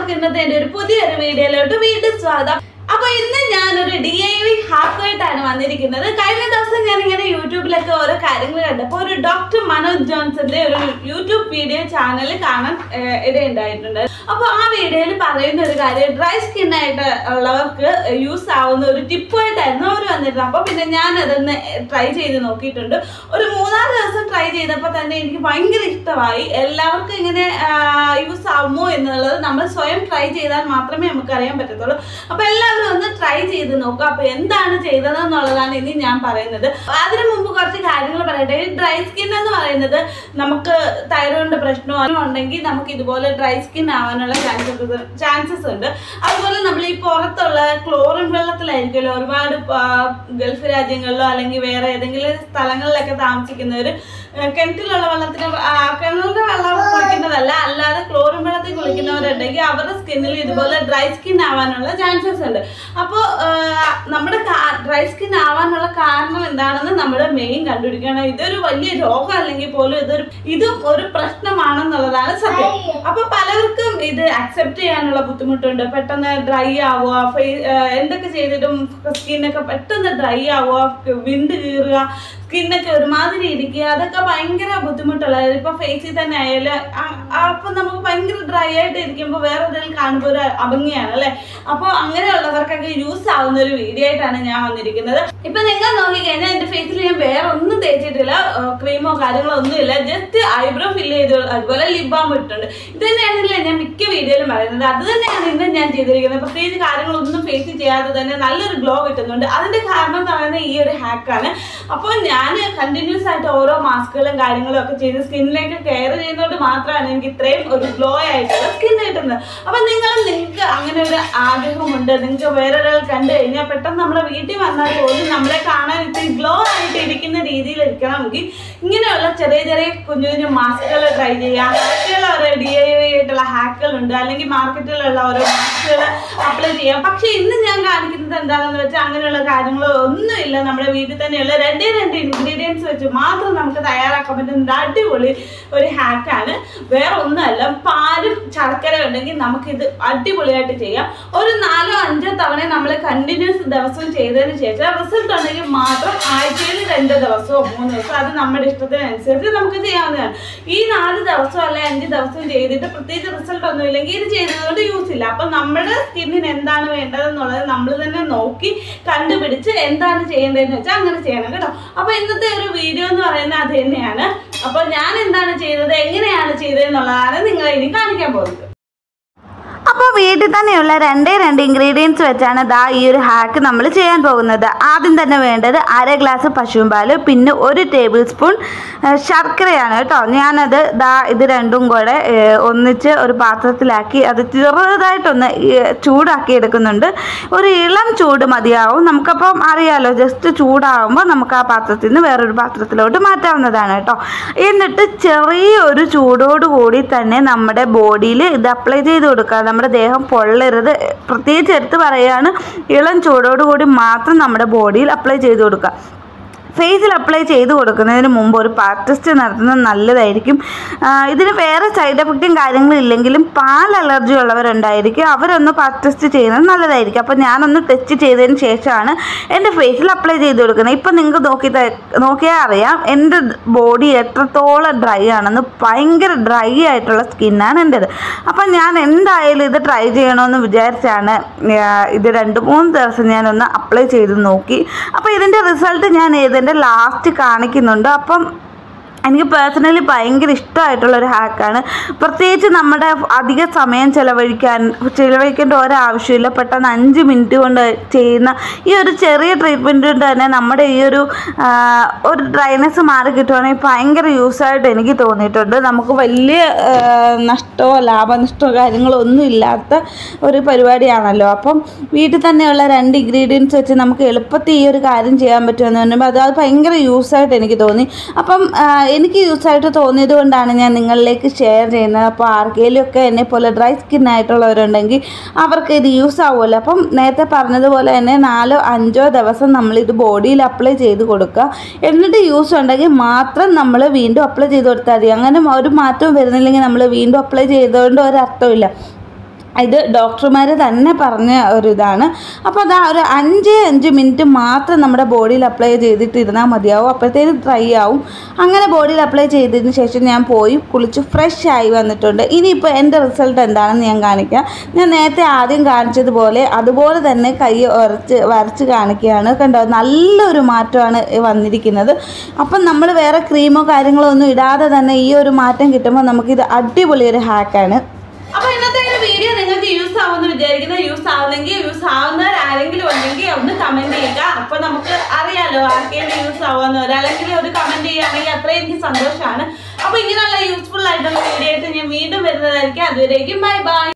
എല്ലാവർക്കും ഇന്നത്തെ എൻ്റെ ഒരു പുതിയൊരു വീഡിയോയിലോട്ട് വീണ്ടും സ്വാഗതം അപ്പൊ ഇന്ന് ഞാനൊരു ഡി ഐ വി ഹാക്കുമായിട്ടാണ് വന്നിരിക്കുന്നത് കഴിഞ്ഞ ദിവസം ഞാൻ ഇങ്ങനെ യൂട്യൂബിലൊക്കെ ഓരോ കാര്യങ്ങൾ കണ്ടപ്പോൾ ഒരു ഡോക്ടർ മനോജ് ജോൺസന്റെ ഒരു യൂട്യൂബ് വീഡിയോ ചാനൽ കാണാൻ ഏഹ്, ഇടയുണ്ടായിട്ടുണ്ട് അപ്പൊ ആ വീഡിയോയിൽ പറയുന്ന ഒരു കാര്യം ഡ്രൈ സ്കിൻ ആയിട്ട് ഉള്ളവർക്ക് യൂസ് ആവുന്ന ഒരു ടിപ്പായിട്ടായിരുന്നു അവർ വന്നിരുന്നത് അപ്പൊ പിന്നെ ഞാൻ അതൊന്ന് ട്രൈ ചെയ്ത് നോക്കിയിട്ടുണ്ട് ഒരു മൂന്നാല് ദിവസം ട്രൈ ചെയ്തപ്പോൾ തന്നെ എനിക്ക് ഭയങ്കര ഇഷ്ടമായി എല്ലാവർക്കും ഇങ്ങനെ യൂസ് ആവുമോ എന്നുള്ളത് നമ്മൾ സ്വയം ട്രൈ ചെയ്താൽ മാത്രമേ നമുക്ക് അറിയാൻ പറ്റത്തുള്ളൂ അപ്പൊ എല്ലാവരും ഒന്ന് ട്രൈ ചെയ്ത് നോക്കുക അപ്പൊ എന്താണ് ചെയ്തതെന്നുള്ളതാണ് ഇനി ഞാൻ പറയുന്നത് അതിനു മുമ്പ് കുറച്ച് കാര്യങ്ങൾ പറയട്ടെ ഈ ഡ്രൈ സ്കിൻ എന്ന് പറയുന്നത് നമുക്ക് തൈറോയിഡിന്റെ പ്രശ്നമോ അങ്ങനെ ഉണ്ടെങ്കിൽ നമുക്ക് ഇതുപോലെ ഡ്രൈ സ്കിൻ ആവാനുള്ള ചാൻസസ് ചാൻസസ് ഉണ്ട് അതുപോലെ നമ്മൾ ഈ പുറത്തുള്ള ക്ലോറിൻ വെള്ളത്തിലായിരിക്കുമല്ലോ ഒരുപാട് ആ, ഗൾഫ് രാജ്യങ്ങളിലോ അല്ലെങ്കിൽ വേറെ ഏതെങ്കിലും സ്ഥലങ്ങളിലൊക്കെ താമസിക്കുന്നവർ കിണറ്റിലുള്ള വെള്ളത്തിന് ആ, കിണറിന്റെ വെള്ളം കുളിക്കുന്നതല്ല അല്ലാതെ ക്ലോറിൻ വെള്ളത്തിൽ കുളിക്കുന്നവരുണ്ടെങ്കിൽ അവരുടെ സ്കിന്നിൽ ഇതുപോലെ ഡ്രൈ സ്കിൻ ആവാനുള്ള ചാൻസസ് ഉണ്ട് അപ്പോൾ നമ്മുടെ ഡ്രൈ സ്കിൻ ആവാനുള്ള കാരണം എന്താണെന്ന് നമ്മൾ മെയിൻ കണ്ടുപിടിക്കണം ഇതൊരു വലിയ രോഗം അല്ലെങ്കിൽ പോലും ഇതൊരു ഇതും ഒരു പ്രശ്നമാണെന്നുള്ളതാണ് സത്യം അപ്പൊ പലർക്കും ഇത് അക്സെപ്റ്റ് ചെയ്യാനുള്ള ബുദ്ധിമുട്ടുണ്ട് പെട്ടെന്ന് ഡ്രൈ ആവുക ഫേ- ഏഹ് എന്തൊക്കെ ചെയ്തിട്ടും സ്കിന്നൊക്കെ പെട്ടെന്ന് ഡ്രൈ ആവുക വിണ്ട് കീറുക സ്കിന്നൊക്കെ ഒരുമാതിരി ഇരിക്കുക അതൊക്കെ ഭയങ്കര ബുദ്ധിമുട്ടുള്ള ഇപ്പൊ ഫേസിൽ തന്നെ ആയാലും ആ- അപ്പൊ നമുക്ക് ഭയങ്കര ഡ്രൈ ആയിട്ട് ഇരിക്കുമ്പോൾ വേറെ എന്തെങ്കിലും കാണുമ്പോൾ ഒരു അഭംഗിയാണ് അല്ലെ അപ്പോൾ അങ്ങനെയുള്ളവർക്കൊക്കെ യൂസ് ആവുന്ന ഒരു വീഡിയോ ആയിട്ടാണ് ഞാൻ വന്നിരിക്കുന്നത് ഇപ്പൊ നിങ്ങൾ നോക്കിക്കഴിഞ്ഞാൽ എന്റെ ഫേസിൽ ഞാൻ വേറെ ഒന്നും തേച്ചിട്ടില്ല ക്രീമോ കാര്യങ്ങളോ ഒന്നുമില്ല ജസ്റ്റ് ഐബ്രോ ഫില്ല് ചെയ്ത് അതുപോലെ ലിപ് ബാം ഇട്ടിട്ടുണ്ട് ഇത് തന്നെയാണല്ലേ ഞാൻ മിക്ക വീഡിയോയിലും പറയുന്നത് അത് തന്നെയാണ് ഇന്ന് ഞാൻ ചെയ്തിരിക്കുന്നത് പ്രത്യേകിച്ച് കാര്യങ്ങളൊന്നും ഫേസ് ചെയ്യാതെ തന്നെ നല്ലൊരു ഗ്ലോ കിട്ടുന്നുണ്ട് അതിന്റെ കാരണം എന്ന് പറയുന്നത് ഈ ഒരു ഹാക്കാണ് അപ്പോൾ ഞാൻ കണ്ടിന്യൂസ് ആയിട്ട് ഓരോ മാസ്കുകളും കാര്യങ്ങളും ഒക്കെ ചെയ്ത് സ്കിന്നിലേക്ക് കെയർ ചെയ്യുന്നതുകൊണ്ട് മാത്രമാണ് എനിക്ക് ഇത്രയും ഒരു ഗ്ലോ ആയിട്ടുള്ള സ്കിൻ കിട്ടുന്നത് അപ്പൊ നിങ്ങളും നിങ്ങൾക്ക് അങ്ങനെ ഒരു ആഗ്രഹമുണ്ട് നിങ്ങൾക്ക് വേറൊരാൾ കണ്ടു കഴിഞ്ഞാൽ പെട്ടെന്ന് നമ്മുടെ വീട്ടിൽ വന്നാൽ പോലും നമ്മളെ കാണാൻ ഇത്തിരി ഗ്ലോ ആയിട്ട് ഇരിക്കുന്ന രീതിയിൽ ഇരിക്കണമെങ്കിൽ ഇങ്ങനെയുള്ള ചെറിയ ചെറിയ കുഞ്ഞു കുഞ്ഞു മാസ്കുകൾ ട്രൈ ചെയ്യാം ബാക്കിയുള്ള ഓരോ ഡി ഐ വൈ ആയിട്ടുള്ള ഹാക്കുകൾ ഉണ്ട് അല്ലെങ്കിൽ മാർക്കറ്റിലുള്ള ഓരോ മാസ്കുകൾ അപ്ലൈ ചെയ്യാം പക്ഷെ ഇന്ന് ഞാൻ കാണിക്കുന്നത് എന്താണെന്ന് വെച്ചാൽ അങ്ങനെയുള്ള കാര്യങ്ങളോ ഒന്നുമില്ല നമ്മുടെ വീട്ടിൽ തന്നെയുള്ള രണ്ടേ രണ്ട് ഇൻഗ്രീഡിയൻസ് വെച്ച് മാത്രം നമുക്ക് തയ്യാറാക്കാൻ പറ്റുന്ന ഒരു അടിപൊളി ഒരു ഹാക്കാണ് വേറെ ഒന്നുമല്ല പാലും ശർക്കര ഉണ്ടെങ്കിൽ നമുക്കിത് അടിപൊളിയായിട്ട് ചെയ്യാം ഒരു നാലോ അഞ്ചോ തവണ നമ്മൾ കണ്ടിന്യൂസ് ദിവസം ചെയ്തതിന് ശേഷം റിസൾട്ട് ഉണ്ടെങ്കിൽ മാത്രം ആഴ്ചയിൽ രണ്ട് ദിവസമോ മൂന്ന് ദിവസമോ അത് നമ്മുടെ ഇഷ്ടത്തിനനുസരിച്ച് നമുക്ക് ചെയ്യാവുന്നതാണ് ഈ നാല് ദിവസം അല്ലെ അഞ്ച് ദിവസം ചെയ്തിട്ട് പ്രത്യേകിച്ച് റിസൾട്ട് ഒന്നും ഇല്ലെങ്കിൽ ഇത് ചെയ്തതുകൊണ്ട് യൂസ് ഇല്ല അപ്പൊ നമ്മുടെ സ്കിന്നിന് എന്താണ് വേണ്ടതെന്നുള്ളത് നമ്മൾ തന്നെ നോക്കി കണ്ടുപിടിച്ച് എന്താണ് ചെയ്യേണ്ടതെന്ന് വെച്ചാൽ അങ്ങനെ ചെയ്യണം കേട്ടോ അപ്പൊ ഇന്നത്തെ ഒരു വീഡിയോ എന്ന് പറയുന്നത് അത് തന്നെയാണ് അപ്പൊ ഞാൻ എന്താണ് ചെയ്തത് എങ്ങനെയാണ് ചെയ്തതെന്നുള്ളതാണ് നിങ്ങൾ ഇനി കാണിക്കാൻ പോകുന്നത് അപ്പോൾ വീട്ടിൽ തന്നെയുള്ള രണ്ടേ രണ്ട് ഇൻഗ്രീഡിയൻസ് വെച്ചാണ് ദാ ഈ ഒരു ഹാക്ക് നമ്മൾ ചെയ്യാൻ പോകുന്നത് ആദ്യം തന്നെ വേണ്ടത് അര ഗ്ലാസ് പശുവും പാല് പിന്നെ ഒരു ടേബിൾ സ്പൂൺ ഏഹ്, ശർക്കരയാണ് കേട്ടോ ഞാനത് ദാ ഇത് രണ്ടും കൂടെ ഏഹ്, ഒന്നിച്ച് ഒരു പാത്രത്തിലാക്കി അത് ചെറുതായിട്ടൊന്ന് ഏഹ്, ചൂടാക്കി എടുക്കുന്നുണ്ട് ഒരു ഇളം ചൂട് മതിയാവും നമുക്കപ്പം അറിയാലോ ജസ്റ്റ് ചൂടാകുമ്പോൾ നമുക്ക് ആ പാത്രത്തിൽ നിന്ന് വേറൊരു പാത്രത്തിലോട്ട് മാറ്റാവുന്നതാണ് കേട്ടോ എന്നിട്ട് ചെറിയൊരു ചൂടോട് കൂടി തന്നെ നമ്മുടെ ബോഡിയിൽ ഇത് അപ്ലൈ ചെയ്ത് കൊടുക്കുക നമ്മുടെ ദേഹം പൊള്ളരുത് പ്രത്യേകിച്ച് എടുത്ത് പറയുകയാണ് ഇളം ചൂടോട് കൂടി മാത്രം നമ്മുടെ ബോഡിയിൽ അപ്ലൈ ചെയ്ത് കൊടുക്കുക ഫേസിൽ അപ്ലൈ ചെയ്ത് കൊടുക്കുന്നതിന് മുമ്പ് ഒരു പാർട്ട് ടെസ്റ്റ് നടത്തുന്നത് നല്ലതായിരിക്കും ആ, ഇതിന് വേറെ സൈഡ് എഫക്റ്റും കാര്യങ്ങളും ഇല്ലെങ്കിലും പാൽ അലർജി ഉള്ളവരുണ്ടായിരിക്കും അവരൊന്ന് പാർട്ട് ടെസ്റ്റ് ചെയ്യുന്നത് നല്ലതായിരിക്കും അപ്പോൾ ഞാനൊന്ന് ടെസ്റ്റ് ചെയ്തതിന് ശേഷമാണ് എൻ്റെ ഫേസിൽ അപ്ലൈ ചെയ്ത് കൊടുക്കുന്നത് ഇപ്പം നിങ്ങൾക്ക് നോക്കി ത- നോക്കിയാൽ അറിയാം എൻ്റെ ബോഡി എത്രത്തോളം ഡ്രൈ ആണെന്ന് ഭയങ്കര ഡ്രൈ ആയിട്ടുള്ള സ്കിന്നാണ് എൻ്റെത് അപ്പം ഞാൻ എന്തായാലും ഇത് ട്രൈ ചെയ്യണമെന്ന് വിചാരിച്ചാണ് ആ, ഇത് രണ്ട് മൂന്ന് ദിവസം ഞാനൊന്ന് അപ്ലൈ ചെയ്ത് നോക്കി അപ്പോൾ ഇതിൻ്റെ റിസൾട്ട് ഞാൻ ഇതിൻ്റെ ലാസ്റ്റ് കാണിക്കുന്നുണ്ട് അപ്പം എനിക്ക് പേഴ്സണലി ഭയങ്കര ഇഷ്ടമായിട്ടുള്ള ഒരു ഹാക്കാണ് പ്രത്യേകിച്ച് നമ്മുടെ അധിക സമയം ചിലവഴിക്കാൻ ചിലവഴിക്കേണ്ട ഒരാവശ്യമില്ല പെട്ടെന്ന് അഞ്ച് മിനിറ്റ് കൊണ്ട് ചെയ്യുന്ന ഈ ഒരു ചെറിയ ട്രീറ്റ്മെൻറ്റ് കൊണ്ട് തന്നെ നമ്മുടെ ഈ ഒരു ആ, ഒരു ഡ്രൈനെസ് മാറി കിട്ടുവാണെങ്കിൽ ഭയങ്കര യൂസായിട്ട് എനിക്ക് തോന്നിയിട്ടുണ്ട് നമുക്ക് വലിയ ആ, നഷ്ടമോ ലാഭനഷ്ടമോ കാര്യങ്ങളോ ഒന്നും ഇല്ലാത്ത ഒരു പരിപാടിയാണല്ലോ അപ്പം വീട്ടിൽ തന്നെയുള്ള രണ്ട് ഇൻഗ്രീഡിയൻസ് വെച്ച് നമുക്ക് എളുപ്പത്തിൽ ഈ ഒരു കാര്യം ചെയ്യാൻ പറ്റുമെന്ന് പറയുമ്പോൾ അത് അത് ഭയങ്കര യൂസായിട്ട് എനിക്ക് തോന്നി അപ്പം ആ, എനിക്ക് യൂസായിട്ട് തോന്നിയത് കൊണ്ടാണ് ഞാൻ നിങ്ങളിലേക്ക് ഷെയർ ചെയ്യുന്നത് അപ്പോൾ ആർക്കെങ്കിലും ഒക്കെ എന്നെ പോലെ ഡ്രൈ സ്കിൻ ആയിട്ടുള്ളവരുണ്ടെങ്കിൽ അവർക്ക് ഇത് യൂസ് ആവുമല്ലോ അപ്പം നേരത്തെ പറഞ്ഞതുപോലെ തന്നെ നാലോ അഞ്ചോ ദിവസം നമ്മൾ ഇത് ബോഡിയിൽ അപ്ലൈ ചെയ്ത് കൊടുക്കുക എന്നിട്ട് യൂസ് ഉണ്ടെങ്കിൽ മാത്രം നമ്മൾ വീണ്ടും അപ്ലൈ ചെയ്ത് കൊടുത്താൽ മതി അങ്ങനെ ഒരു മാറ്റവും വരുന്നില്ലെങ്കിൽ നമ്മൾ വീണ്ടും അപ്ലൈ ചെയ്തുകൊണ്ട് ഒരർത്ഥമില്ല ഇത് ഡോക്ടർമാർ തന്നെ പറഞ്ഞ ഒരു ഇതാണ് അപ്പോൾ അതാ ഒരു അഞ്ച് അഞ്ച് മിനിറ്റ് മാത്രം നമ്മുടെ ബോഡിയിൽ അപ്ലൈ ചെയ്തിട്ട് ഇരുന്നാൽ മതിയാവും അപ്പോഴത്തേനും ഡ്രൈ ആവും അങ്ങനെ ബോഡിയിൽ അപ്ലൈ ചെയ്തതിന് ശേഷം ഞാൻ പോയി കുളിച്ച് ഫ്രഷ് ആയി വന്നിട്ടുണ്ട് ഇനിയിപ്പോൾ എൻ്റെ റിസൾട്ട് എന്താണെന്ന് ഞാൻ കാണിക്കാം ഞാൻ നേരത്തെ ആദ്യം കാണിച്ചതുപോലെ അതുപോലെ തന്നെ കൈ ഉരച്ച് വരച്ച് കാണിക്കുകയാണ് കണ്ടോ നല്ലൊരു മാറ്റമാണ് വന്നിരിക്കുന്നത് അപ്പം നമ്മൾ വേറെ ക്രീമോ കാര്യങ്ങളോ ഒന്നും ഇടാതെ തന്നെ ഈ ഒരു മാറ്റം കിട്ടുമ്പോൾ നമുക്കിത് അടിപൊളി ഒരു ഹാക്കാണ് അപ്പൊ ഇന്നത്തെ ഒരു വീഡിയോ നിങ്ങൾക്ക് യൂസ് ആവുമെന്ന് വിചാരിക്കുന്ന യൂസ് ആവുന്നെങ്കിൽ യൂസ് ആവുന്നവർ ആരെങ്കിലും ഉണ്ടെങ്കിൽ ഒന്ന് കമന്റ് ചെയ്യുക അപ്പൊ നമുക്ക് അറിയാലോ ആർക്കെങ്കിലും യൂസ് ആവുമെന്ന് ഒരാളെങ്കിലും ഒരു കമന്റ് ചെയ്യുകയാണെങ്കിൽ അത്രയും എനിക്ക് സന്തോഷമാണ് അപ്പൊ ഇങ്ങനെയുള്ള യൂസ്ഫുൾ ആയിട്ടുള്ള വീഡിയോ ആയിട്ട് ഞാൻ വീണ്ടും വരുന്നതായിരിക്കും അതുവരേക്കും ബൈ ബൈ